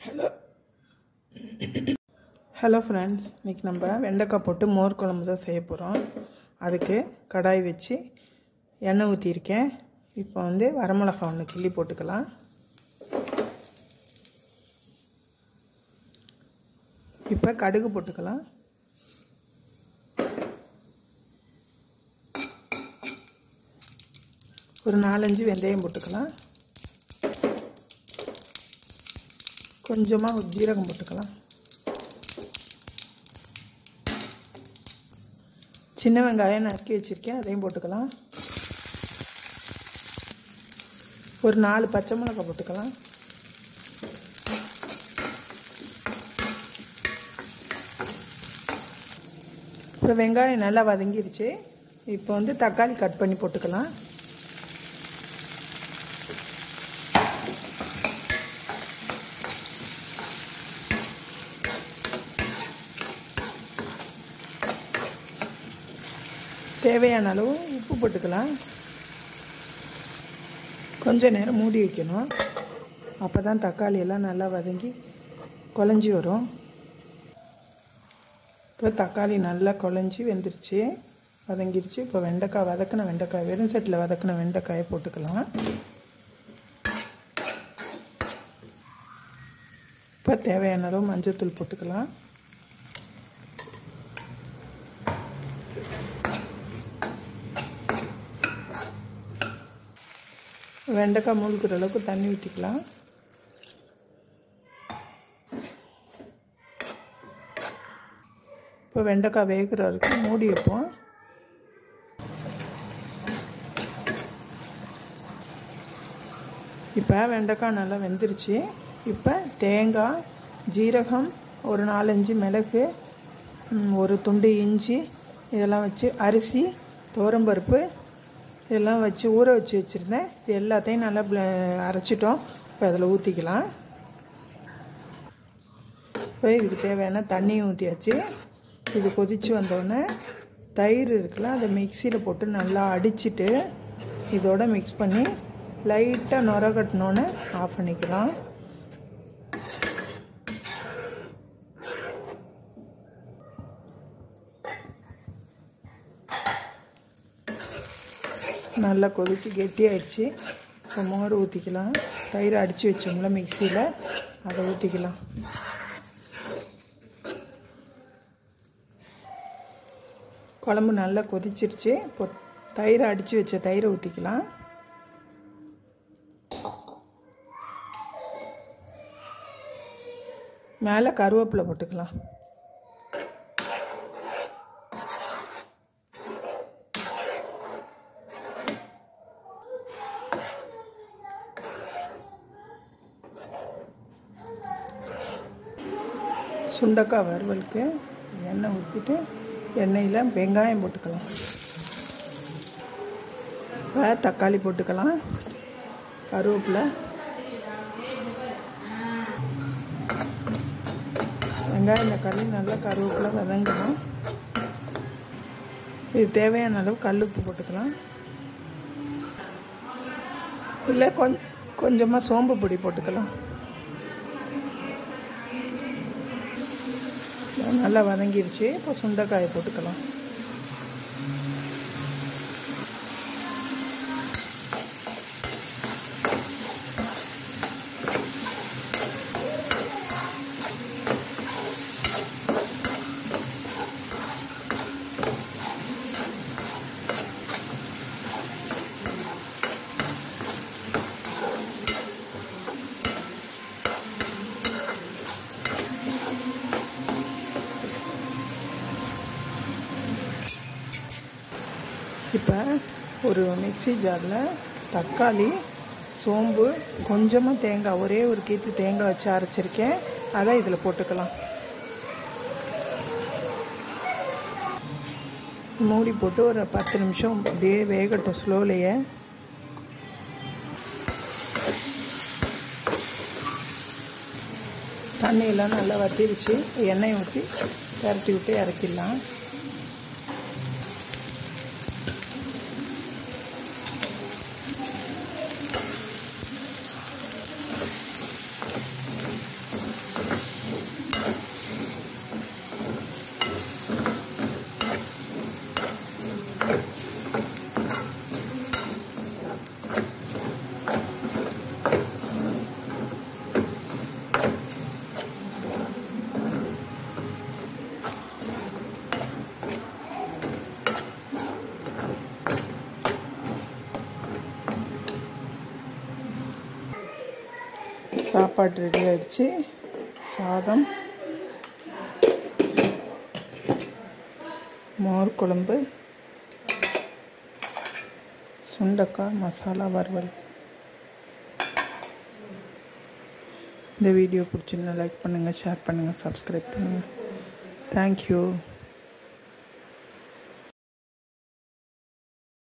hello hello friends இன்றைக்கி நம்ம வெண்டைக்காய் போட்டு மோர் குழம்பு தான் செய்ய போகிறோம் அதுக்கு கடாய் வச்சு எண்ணெய் ஊற்றிருக்கேன் இப்போ வந்து வரமிளகா ஒன்று கிள்ளி போட்டுக்கலாம் இப்போ கடுகு போட்டுக்கலாம் ஒரு நாலஞ்சு வெந்தயம் போட்டுக்கலாம் கொஞ்சமாக ஜீரகம் போட்டுக்கலாம் சின்ன வெங்காயம் நறுக்கி வச்சுருக்கேன் அதையும் போட்டுக்கலாம் ஒரு நாலு பச்சை மிளகாய் போட்டுக்கலாம் இப்போ வெங்காயம் நல்லா வதங்கிருச்சு இப்போ வந்து தக்காளி கட் பண்ணி போட்டுக்கலாம் தேவையான அளவு உப்பு போட்டுக்கலாம் கொஞ்ச நேரம் மூடி வைக்கணும் அப்போ தான் தக்காளி எல்லாம் நல்லா வதங்கி குழஞ்சி வரும் இப்போ தக்காளி நல்லா குழஞ்சி வெந்துருச்சு வதங்கிருச்சு இப்போ வெண்டைக்காய் வதக்கின வெண்டைக்காய் வெறும் செட்டில் வதக்கின வெண்டைக்காயை போட்டுக்கலாம் இப்போ தேவையான அளவு மஞ்சள் போட்டுக்கலாம் வெண்டைக்காய் மூழ்கிற அளவுக்கு தண்ணி ஊற்றிக்கலாம் இப்போ வெண்டைக்காய் வேகிற வரைக்கும் மூடி வைப்போம் இப்போ வெண்டைக்காய் நல்லா வெந்துருச்சு இப்போ தேங்காய் ஜீரகம் ஒரு நாலஞ்சு மிளகு ஒரு துண்டு இஞ்சி இதெல்லாம் வச்சு அரிசி துவரம்பருப்பு இதெல்லாம் வச்சு ஊற வச்சு வச்சுருந்தேன் இது எல்லாத்தையும் நல்லா அரைச்சிட்டோம் இப்போ அதில் ஊற்றிக்கலாம் இப்போ இதுக்கு தேவையான தண்ணியும் ஊற்றியாச்சு இது கொதித்து வந்தோடனே தயிர் இருக்குல்ல அதை மிக்சியில் போட்டு நல்லா அடிச்சுட்டு இதோட மிக்ஸ் பண்ணி லைட்டாக நுர கட்டினோன்னே ஆஃப் பண்ணிக்கலாம் நல்லா கொதித்து கெட்டியாயிடுச்சு இப்போ மோர் ஊற்றிக்கலாம் தயிர் அடித்து வச்சோம்ல மிக்சியில் அதை ஊற்றிக்கலாம் குழம்பு நல்லா கொதிச்சிருச்சு இப்போ தயிரை அடித்து வச்ச தயிரை ஊற்றிக்கலாம் மேலே கருவேப்பிலை போட்டுக்கலாம் சுண்டக்காய் வறுவலுக்கு எண்ணெய் ஊற்றிட்டு எண்ணெயில் வெங்காயம் போட்டுக்கலாம் இப்போ தக்காளி போட்டுக்கலாம் கருவேப்பிலை வெங்காயம் தக்காளி நல்லா கருவேப்பிலை வதங்கணும் இது தேவையான அளவு கல் உப்பு போட்டுக்கலாம் இல்லை கொஞ்சம் கொஞ்சமாக சோம்பு பொடி போட்டுக்கலாம் நல்லா வதங்கிருச்சு இப்போ சுண்டைக்காயை போட்டுக்கலாம் இப்போ ஒரு மிக்சி ஜாரில் தக்காளி சோம்பு கொஞ்சமாக தேங்காய் ஒரே ஒரு கீத்து தேங்காய் வச்சு அரைச்சிருக்கேன் அதை இதில் போட்டுக்கலாம் மூடி போட்டு ஒரு பத்து நிமிஷம் அப்படியே வேகட்டும் ஸ்லோலையே தண்ணியெல்லாம் நல்லா வத்திருச்சு எண்ணெய் ஊற்றி பரட்டி விட்டு இறக்கிடலாம் சாப்பாடு ரெடி ஆயிடுச்சு சாதம் மோர் குழம்பு சுண்டக்காய் மசாலா வறுவல் இந்த வீடியோ பிடிச்சிருந்தா லைக் பண்ணுங்கள் ஷேர் பண்ணுங்கள் சப்ஸ்கிரைப் பண்ணுங்கள் தேங்க்யூ